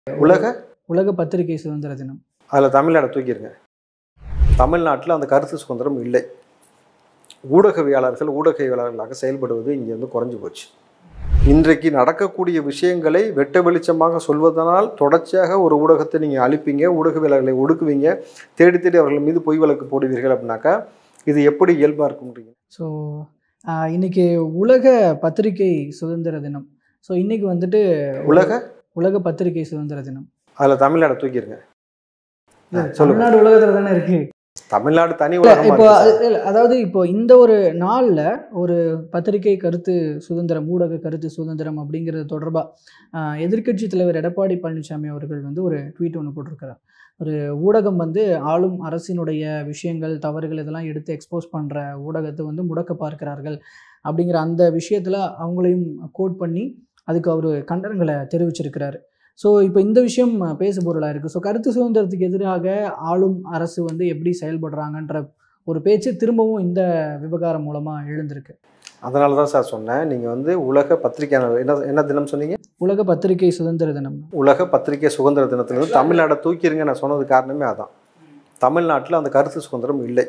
உலக உலக பத்திரிகை சுதந்திர தினம் அதில் தமிழ்நாடை தூக்கிடுங்க தமிழ்நாட்டில் அந்த கருத்து சுதந்திரம் இல்லை ஊடகவியலாளர்கள் ஊடகவியலாளர்களாக செயல்படுவது இங்கே வந்து குறைஞ்சு போச்சு இன்றைக்கு நடக்கக்கூடிய விஷயங்களை வெட்ட வெளிச்சமாக சொல்வதனால் தொடர்ச்சியாக ஒரு ஊடகத்தை நீங்கள் அழிப்பீங்க ஊடகவியலாளர்களை ஒடுக்குவீங்க தேடி தேடி அவர்கள் மீது பொய் வழக்கு போடுவீர்கள் அப்படின்னாக்கா இது எப்படி இயல்பாக இருக்க முடியும் ஸோ இன்னைக்கு உலக பத்திரிகை சுதந்திர தினம் ஸோ இன்னைக்கு வந்துட்டு உலக உலக பத்திரிகை சுதந்திர தினம் அதில் தமிழ்நாடை தூக்கிடுங்க ஆ, சொல்லுங்க தமிழ்நாடு உலகத்துல தானே இருக்கு தமிழ்நாடு தனி இல்ல, உலகமா இப்போ இருக்கு சார். அது- இல்ல, அதாவது இப்போ இந்த ஒரு நாள்ல ஒரு பத்திரிகை கருத்து சுதந்திரம் ஊடக கருத்து சுதந்திரம் அப்படிங்கிறது தொடர்பா ஆஹ், எதிர்க்கட்சி தலைவர் எடப்பாடி பழனிசாமி அவர்கள் வந்து ஒரு ட்வீட் ஒன்று போட்டிருக்கிறார் ஒரு ஊடகம் வந்து ஆளும் அரசினுடைய விஷயங்கள் தவறுகள் இதெல்லாம் எடுத்து எக்ஸ்போஸ் பண்ற ஊடகத்தை வந்து முடக்க பார்க்கிறார்கள் அப்படிங்கிற அந்த விஷயத்துல அவங்களையும் கோட் பண்ணி அதுக்கு அவர் கண்டனங்களை தெரிவிச்சிருக்கிறாரு ஸோ இப்போ இந்த விஷயம் பேசு பொருளாக இருக்குது ஸோ கருத்து சுதந்திரத்துக்கு எதிராக ஆளும் அரசு வந்து எப்படி செயல்படுறாங்கன்ற ஒரு பேச்சு திரும்பவும் இந்த விவகாரம் மூலமாக எழுந்திருக்கு அதனால தான் சார் சொன்னேன் நீங்கள் வந்து உலக பத்திரிகையாளர் என்ன என்ன தினம் சொன்னீங்க உலக பத்திரிகை சுதந்திர தினம் உலக பத்திரிகை சுதந்திர தினத்திலிருந்து தமிழ்நாடை தூக்கிடுங்க நான் சொன்னது காரணமே அதான் தமிழ்நாட்டில் அந்த கருத்து சுதந்திரம் இல்லை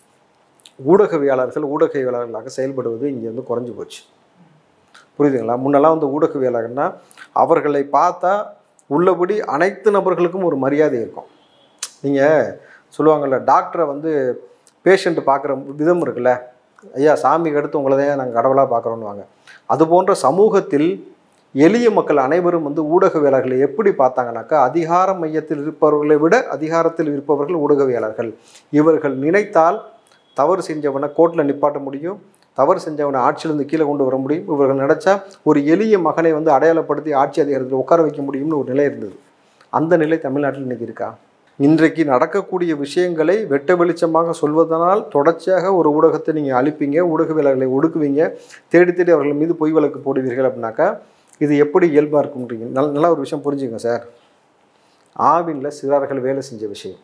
ஊடகவியலாளர்கள் ஊடகவியலாளர்களாக செயல்படுவது இங்கே வந்து குறைஞ்சு போச்சு புரியுதுங்களா முன்னெல்லாம் வந்து ஊடகவியலாளர்னா அவர்களை பார்த்தா உள்ளபடி அனைத்து நபர்களுக்கும் ஒரு மரியாதை இருக்கும் நீங்கள் சொல்லுவாங்கள்ல டாக்டரை வந்து பேஷண்ட் பார்க்குற விதம் இருக்குல்ல ஐயா சாமிக்கு அடுத்து உங்களை தான் நாங்கள் கடவுளாக பார்க்குறோன்னுவாங்க அது போன்ற சமூகத்தில் எளிய மக்கள் அனைவரும் வந்து ஊடகவியலாளர்களை எப்படி பார்த்தாங்கனாக்கா அதிகார மையத்தில் இருப்பவர்களை விட அதிகாரத்தில் இருப்பவர்கள் ஊடகவியலாளர்கள் இவர்கள் நினைத்தால் தவறு செஞ்சவனை கோர்ட்டில் நிப்பாட்ட முடியும் தவறு செஞ்சவனை ஆட்சியிலிருந்து கீழே கொண்டு வர முடியும் இவர்கள் நினைச்சா ஒரு எளிய மகனை வந்து அடையாளப்படுத்தி ஆட்சி அதிகாரத்தில் உட்கார வைக்க முடியும்னு ஒரு நிலை இருந்தது அந்த நிலை தமிழ்நாட்டில் இன்னைக்கு இருக்கா இன்றைக்கு நடக்கக்கூடிய விஷயங்களை வெட்ட வெளிச்சமாக சொல்வதனால் தொடர்ச்சியாக ஒரு ஊடகத்தை நீங்கள் அழிப்பீங்க ஊடகவியலாளர்களை ஒடுக்குவீங்க தேடி தேடி அவர்கள் மீது பொய் வழக்கு போடுவீர்கள் அப்படின்னாக்கா இது எப்படி இயல்பாக இருக்கும்ன்றீங்க நல்ல நல்ல ஒரு விஷயம் புரிஞ்சுங்க சார் ஆவினில் சிறார்கள் வேலை செஞ்ச விஷயம்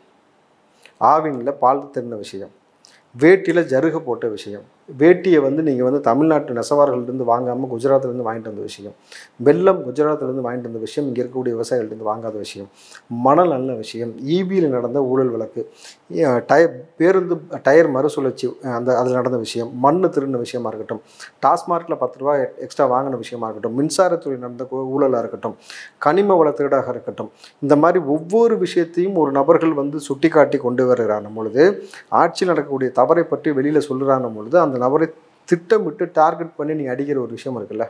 ஆவினில் பால் தெரிந்த விஷயம் வேட்டியில் ஜருகு போட்ட விஷயம் வேட்டியை வந்து நீங்கள் வந்து தமிழ்நாட்டு நெசவார்கள்லேருந்து வாங்காமல் குஜராத்லேருந்து வாங்கிட்டு வந்த விஷயம் வெள்ளம் குஜராத்லேருந்து வாங்கிட்டு வந்த விஷயம் இங்கே இருக்கக்கூடிய விவசாயிகள்லேருந்து வாங்காத விஷயம் மணல் நல்ல விஷயம் ஈபியில் நடந்த ஊழல் வழக்கு டயர் பேருந்து டயர் மறுசுழற்சி அஹ் அந்த அதில் நடந்த விஷயம் மண் திருடின விஷயமா இருக்கட்டும் டாஸ்மார்க்கில் பத்து ரூபா எக்ஸ்ட்ரா வாங்கின விஷயமா இருக்கட்டும் மின்சாரத்துறை நடந்த ஊ- ஊழலாக இருக்கட்டும் கனிம வள திருடாக இருக்கட்டும் இந்த மாதிரி ஒவ்வொரு விஷயத்தையும் ஒரு நபர்கள் வந்து சுட்டிக்காட்டி கொண்டு வருகிறான பொழுது ஆட்சியில் நடக்கக்கூடிய தவறை பற்றி வெளியில் சொல்லுறான பொழுது அந்த நபரை திட்டமிட்டு டார்கெட் பண்ணி நீ அடிக்கிற ஒரு விஷயம் இருக்குல்ல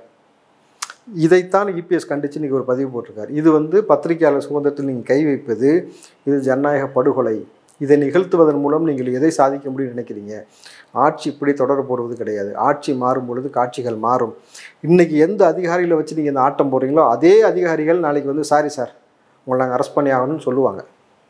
இதைத்தான் இபிஎஸ் கண்டித்து இன்றைக்கி ஒரு பதிவு போட்டிருக்காரு இது வந்து பத்திரிகையாளர் சுதந்திரத்தில் நீங்கள் கை வைப்பது இது ஜனநாயக படுகொலை இதை நிகழ்த்துவதன் மூலம் நீங்கள் எதை சாதிக்க முடியும்னு நினைக்கிறீங்க ஆட்சி இப்படி தொடர போடுவது கிடையாது ஆட்சி மாறும் பொழுது காட்சிகள் மாறும் இன்னைக்கு எந்த அதிகாரிகளை வச்சு நீங்கள் இந்த ஆட்டம் போடுறீங்களோ அதே அதிகாரிகள் நாளைக்கு வந்து சாரி சார் உங்களை நாங்கள் அரெஸ்ட் பண்ணி ஆகணும்னு சொல்லுவாங்க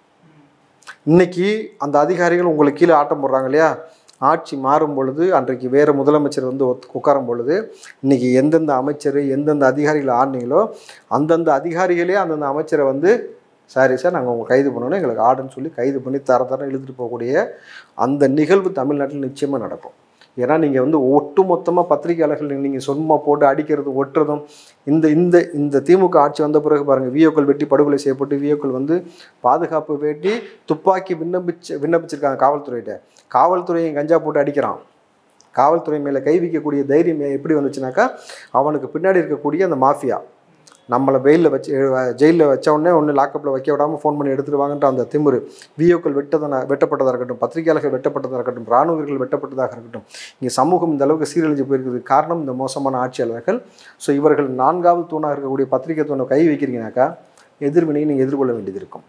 இன்னைக்கு அந்த அதிகாரிகள் உங்களுக்கு கீழே ஆட்டம் போடுறாங்க இல்லையா ஆட்சி மாறும் பொழுது அன்றைக்கு வேறு முதலமைச்சர் வந்து ஒத்- உட்காரும் பொழுது இன்னைக்கு எந்தெந்த அமைச்சர் எந்தெந்த அதிகாரிகள் ஆடினீங்களோ அந்தந்த அதிகாரிகளே அந்தந்த அமைச்சரை வந்து சாரி சார் நாங்கள் உங்களை கைது பண்ணணும் எங்களுக்கு ஆர்டர்னு சொல்லி கைது பண்ணி தர தர இழுத்துட்டு போகக்கூடிய அந்த நிகழ்வு தமிழ்நாட்டில் நிச்சயமாக நடக்கும் ஏன்னா நீங்கள் வந்து ஒட்டு மொத்தமாக பத்திரிகையாளர்கள் நீங்கள் சொன்மா போட்டு அடிக்கிறதும் ஒட்டுறதும் இந்த இந்த இந்த திமுக ஆட்சி வந்த பிறகு பாருங்கள் வியோக்கள் வெட்டி படுகொலை செய்யப்பட்டு வியோக்கள் வந்து பாதுகாப்பு வேட்டி துப்பாக்கி விண்ணப்பிச்சு விண்ணப்பிச்சிருக்காங்க காவல்துறையிட்ட காவல்துறையை கஞ்சா போட்டு அடிக்கிறான் காவல்துறை மேலே கை வைக்கக்கூடிய தைரியம் எப்படி வந்துச்சுனாக்கா அவனுக்கு பின்னாடி இருக்கக்கூடிய அந்த மாஃபியா நம்மளை வெயிலில் வச்சு ஜெயிலில் வச்ச உடனே ஒன்று லாக்கப்பில் வைக்க விடாமல் ஃபோன் பண்ணி எடுத்துட்டு வாங்கன்ற அந்த திமிரு விஓக்கள் வெட்டதன வெட்டப்பட்டதாக இருக்கட்டும் பத்திரிகையாளர்கள் வெட்டப்பட்டதாக இருக்கட்டும் இராணுவ வீரர்கள் வெட்டப்பட்டதாக இருக்கட்டும் இங்கே சமூகம் இந்த அளவுக்கு சீரழிஞ்சு போயிருக்குது காரணம் இந்த மோசமான ஆட்சியாளர்கள் ஸோ இவர்கள் நான்காவது தூணாக இருக்கக்கூடிய பத்திரிகை தூணை கை வைக்கிறீங்கனாக்கா எதிர்வினையை நீங்கள் எதிர்கொள்ள வேண்டியது இருக்கும்